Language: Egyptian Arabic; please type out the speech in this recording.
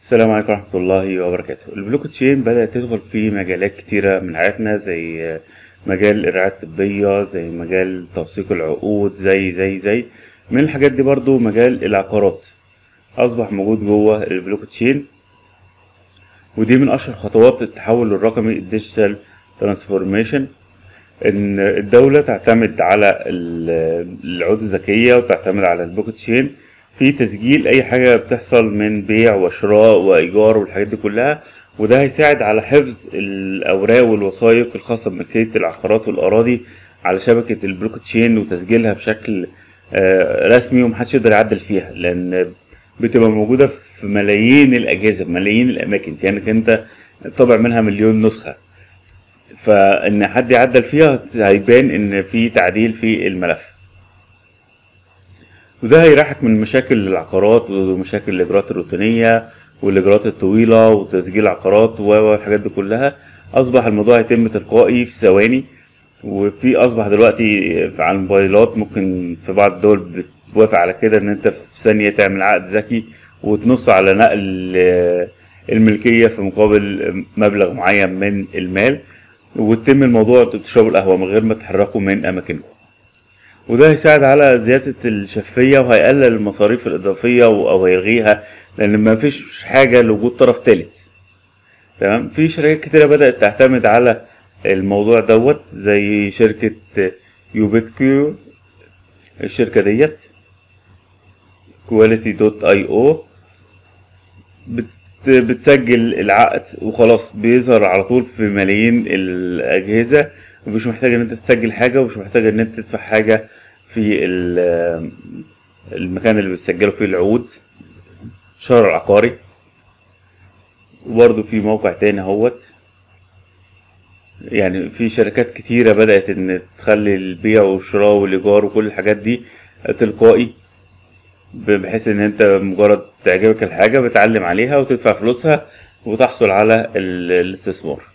السلام عليكم ورحمة الله وبركاته البلوك تشين بدأت تدخل في مجالات كتيرة من حياتنا زي مجال الرعاية الطبية زي مجال توثيق العقود زي زي زي من الحاجات دي برضو مجال العقارات أصبح موجود جوه البلوك تشين ودي من أشهر خطوات التحول الرقمي الديجيتال ترانسفورميشن ان الدولة تعتمد على ال- العقود الذكية وتعتمد على البلوك تشين في تسجيل اي حاجة بتحصل من بيع وشراء وايجار والحاجات دي كلها وده هيساعد على حفظ الاوراق والوثائق الخاصة بملكية العقارات والاراضي على شبكة البلوك تشين وتسجيلها بشكل آه، رسمي ومحدش يقدر يعدل فيها لان بتبقى موجودة في ملايين الاجهزة ملايين الاماكن كانك انت طابع منها مليون نسخة فان حد يعدل فيها هيبان ان في تعديل في الملف وده هيريحك من مشاكل العقارات ومشاكل الاجراءات الروتينيه والاجراءات الطويله وتسجيل عقارات و- والحاجات دي كلها اصبح الموضوع يتم تلقائي في ثواني وفي اصبح دلوقتي على الموبايلات ممكن في بعض الدول بتوافق على كده ان انت في ثانيه تعمل عقد ذكي وتنص على نقل آه، الملكيه في مقابل مبلغ معين من المال وتتم الموضوع تشربوا القهوه من غير ما تتحركوا من اماكنكم وده هيساعد على زيادة الشفافية وهيقلل المصاريف الإضافية و- أو هيلغيها لأن ما فيش حاجة لوجود طرف تالت تمام في شركات كتيرة بدأت تعتمد على الموضوع دوت زي شركة يوبيتكيو الشركة ديت كواليتي دوت اي او بت بتسجل العقد وخلاص بيظهر على طول في ملايين الأجهزة ومش محتاج ان انت تسجل حاجة ومش محتاج ان انت تدفع حاجة في ال- المكان اللي بتسجلوا فيه العقود شهر العقاري وبرضه في موقع تاني اهوت يعني في شركات كتيرة بدأت ان تخلي البيع والشراء والإيجار وكل الحاجات دي تلقائي بحيث ان انت مجرد تعجبك الحاجة بتعلم عليها وتدفع فلوسها وتحصل على ال- الاستثمار